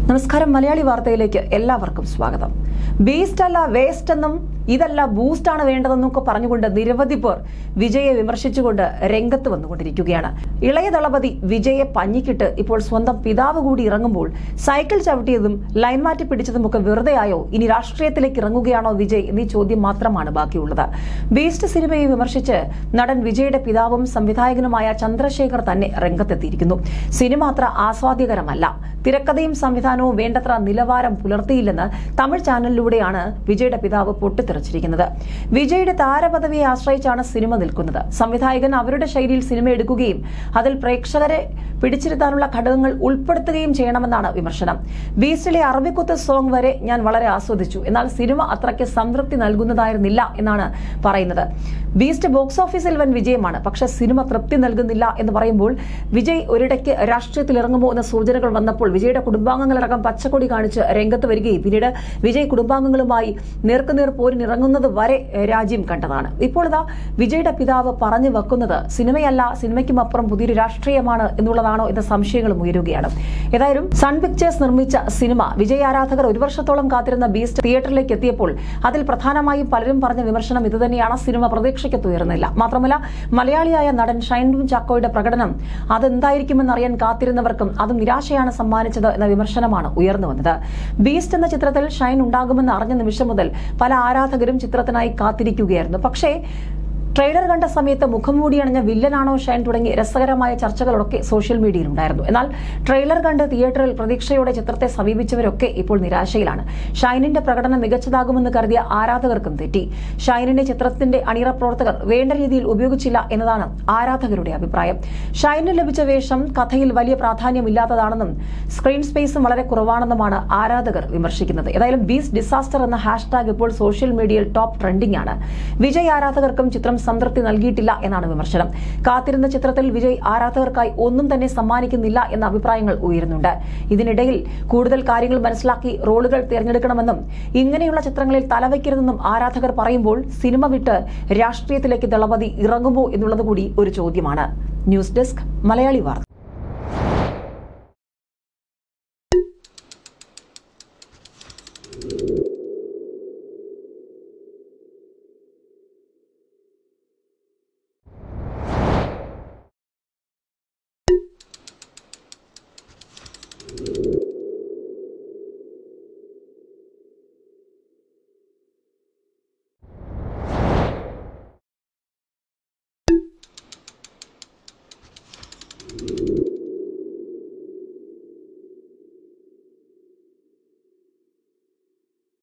നമസ്കാരം മലയാളി വാർത്തയിലേക്ക് എല്ലാവർക്കും സ്വാഗതം ബീസ്റ്റ് അല്ല വേസ്റ്റ് എന്നും ഇതല്ല ബൂസ്റ്റ് ആണ് വേണ്ടതെന്നൊക്കെ പറഞ്ഞുകൊണ്ട് നിരവധി പേർ വിജയെ വിമർശിച്ചുകൊണ്ട് രംഗത്ത് വന്നുകൊണ്ടിരിക്കുകയാണ് ഇളയ ദളപതി വിജയെ പഞ്ഞിക്കിട്ട് ഇപ്പോൾ സ്വന്തം പിതാവ് കൂടി ഇറങ്ങുമ്പോൾ സൈക്കിൾ ചവിട്ടിയതും ലൈൻ മാറ്റി പിടിച്ചതുമൊക്കെ വെറുതെ ആയോ ഇനി രാഷ്ട്രീയത്തിലേക്ക് ഇറങ്ങുകയാണോ വിജയ് എന്നീ ചോദ്യം മാത്രമാണ് ബാക്കിയുള്ളത് ബീസ്റ്റ് സിനിമയെ വിമർശിച്ച് നടൻ വിജയുടെ പിതാവും സംവിധായകനുമായ ചന്ദ്രശേഖർ തന്നെ രംഗത്തെത്തിയിരിക്കുന്നു സിനിമ അത്ര ആസ്വാദ്യകരമല്ല തിരക്കഥയും സംവിധാനവും വേണ്ടത്ര നിലവാരം പുലർത്തിയില്ലെന്ന് തമിഴ് ചാനലിലൂടെയാണ് വിജയുടെ പിതാവ് പൊട്ടിത്തെറിച്ചിരിക്കുന്നത് വിജയുടെ താരപദവിയെ ആശ്രയിച്ചാണ് സിനിമ നിൽക്കുന്നത് സംവിധായകൻ അവരുടെ ശൈലിയിൽ സിനിമ എടുക്കുകയും അതിൽ പ്രേക്ഷകരെ പിടിച്ചിരുത്താനുള്ള ഘടകങ്ങൾ ഉൾപ്പെടുത്തുകയും ചെയ്യണമെന്നാണ് വിമർശനം ബീസ്റ്റിലെ അറബിക്കുത്ത് സോങ് വരെ ഞാൻ വളരെ ആസ്വദിച്ചു എന്നാൽ സിനിമ അത്രയ്ക്ക് സംതൃപ്തി നൽകുന്നതായിരുന്നില്ല എന്നാണ് പറയുന്നത് ബീസ്റ്റ് ബോക്സ് ഓഫീസിൽ വൻ വിജയമാണ് പക്ഷേ സിനിമ തൃപ്തി നൽകുന്നില്ല എന്ന് പറയുമ്പോൾ വിജയ് ഒരിടയ്ക്ക് രാഷ്ട്രീയത്തിൽ ഇറങ്ങുമോ എന്ന സൂചനകൾ വന്നപ്പോൾ വിജയുടെ കുടുംബാംഗങ്ങളടക്കം പച്ചക്കൊടി കാണിച്ച് രംഗത്ത് വരികയും പിന്നീട് വിജയ് കുടുംബാംഗങ്ങളുമായി നേർക്കുനേർ പോരിനിറങ്ങുന്നത് വരെ രാജ്യം കണ്ടതാണ് ഇപ്പോൾ ഇതാ വിജയുടെ പിതാവ് പറഞ്ഞു വെക്കുന്നത് സിനിമയല്ല സിനിമയ്ക്കും അപ്പുറം പുതിയൊരു രാഷ്ട്രീയമാണ് എന്നുള്ളതാണോ എന്ന സംശയങ്ങളും ഉയരുകയാണ് ഏതായാലും സൺ പിക്ചേഴ്സ് നിർമ്മിച്ച സിനിമ വിജയ് ആരാധകർ ഒരു വർഷത്തോളം കാത്തിരുന്ന ബീസ്റ്റ് തിയേറ്ററിലേക്ക് എത്തിയപ്പോൾ അതിൽ പ്രധാനമായും പലരും പറഞ്ഞ വിമർശനം ഇതുതന്നെയാണ് സിനിമ പ്രതീക്ഷയ്ക്ക് ഉയർന്നില്ല മാത്രമല്ല മലയാളിയായ നടൻ ഷൈൻഡും ചാക്കോയുടെ പ്രകടനം അതെന്തായിരിക്കുമെന്നറിയാൻ കാത്തിരുന്നവർക്കും അത് നിരാശയാണ് സമ്മാനിച്ചത് എന്ന വിമർശനമാണ് ഉയർന്നു വന്നത് ബീസ്റ്റ് എന്ന ചിത്രത്തിൽ ഷൈൻ ഉണ്ടാകുമെന്ന് അറിഞ്ഞ നിമിഷം മുതൽ പല ആരാധകരും ചിത്രത്തിനായി കാത്തിരിക്കുകയായിരുന്നു പക്ഷേ ട്രെയിലർ കണ്ട സമയത്ത് മുഖംമൂടി അണിഞ്ഞ വില്ലനാണോ ഷൈൻ തുടങ്ങി രസകരമായ ചർച്ചകളൊക്കെ സോഷ്യൽ മീഡിയയിൽ ഉണ്ടായിരുന്നു എന്നാൽ ട്രെയിലർ കണ്ട് തിയേറ്ററിൽ പ്രതീക്ഷയോടെ ചിത്രത്തെ സമീപിച്ചവരൊക്കെ ഇപ്പോൾ നിരാശയിലാണ് ഷൈനിന്റെ പ്രകടനം മികച്ചതാകുമെന്ന് കരുതിയ ആരാധകർക്കും തെറ്റി ഷൈനിനെ ചിത്രത്തിന്റെ അണിയറ പ്രവർത്തകർ വേണ്ട രീതിയിൽ ഉപയോഗിച്ചില്ല എന്നതാണ് ആരാധകരുടെ അഭിപ്രായം ഷൈനിന് ലഭിച്ച വേഷം കഥയിൽ വലിയ പ്രാധാന്യമില്ലാത്തതാണെന്നും സ്ക്രീൻ സ്പേസും വളരെ കുറവാണെന്നുമാണ് ആരാധകർ വിമർശിക്കുന്നത് ഏതായാലും ബീസ് ഡിസാസ്റ്റർ എന്ന ഹാഷ്ടാഗ് ഇപ്പോൾ സോഷ്യൽ മീഡിയയിൽ ടോപ്പ് ട്രെൻഡിംഗ് ആണ് വിജയ് ആരാധകർക്കും ചിത്രം സംതൃപ്തി നൽകിയിട്ടില്ല എന്നാണ് വിമർശനം കാത്തിരുന്ന ചിത്രത്തിൽ വിജയ് ആരാധകർക്കായി ഒന്നും തന്നെ സമ്മാനിക്കുന്നില്ല എന്ന അഭിപ്രായങ്ങൾ ഉയരുന്നുണ്ട് ഇതിനിടയിൽ കൂടുതൽ കാര്യങ്ങൾ മനസ്സിലാക്കി റോളുകൾ തിരഞ്ഞെടുക്കണമെന്നും ഇങ്ങനെയുള്ള ചിത്രങ്ങളിൽ തലവയ്ക്കരുതെന്നും ആരാധകർ പറയുമ്പോൾ സിനിമ വിട്ട് രാഷ്ട്രീയത്തിലേക്ക് ദളപതി ഇറങ്ങുമോ എന്നുള്ളത് കൂടി ഒരു ചോദ്യമാണ് ന്യൂസ് ഡെസ്ക് മലയാളി വാർത്ത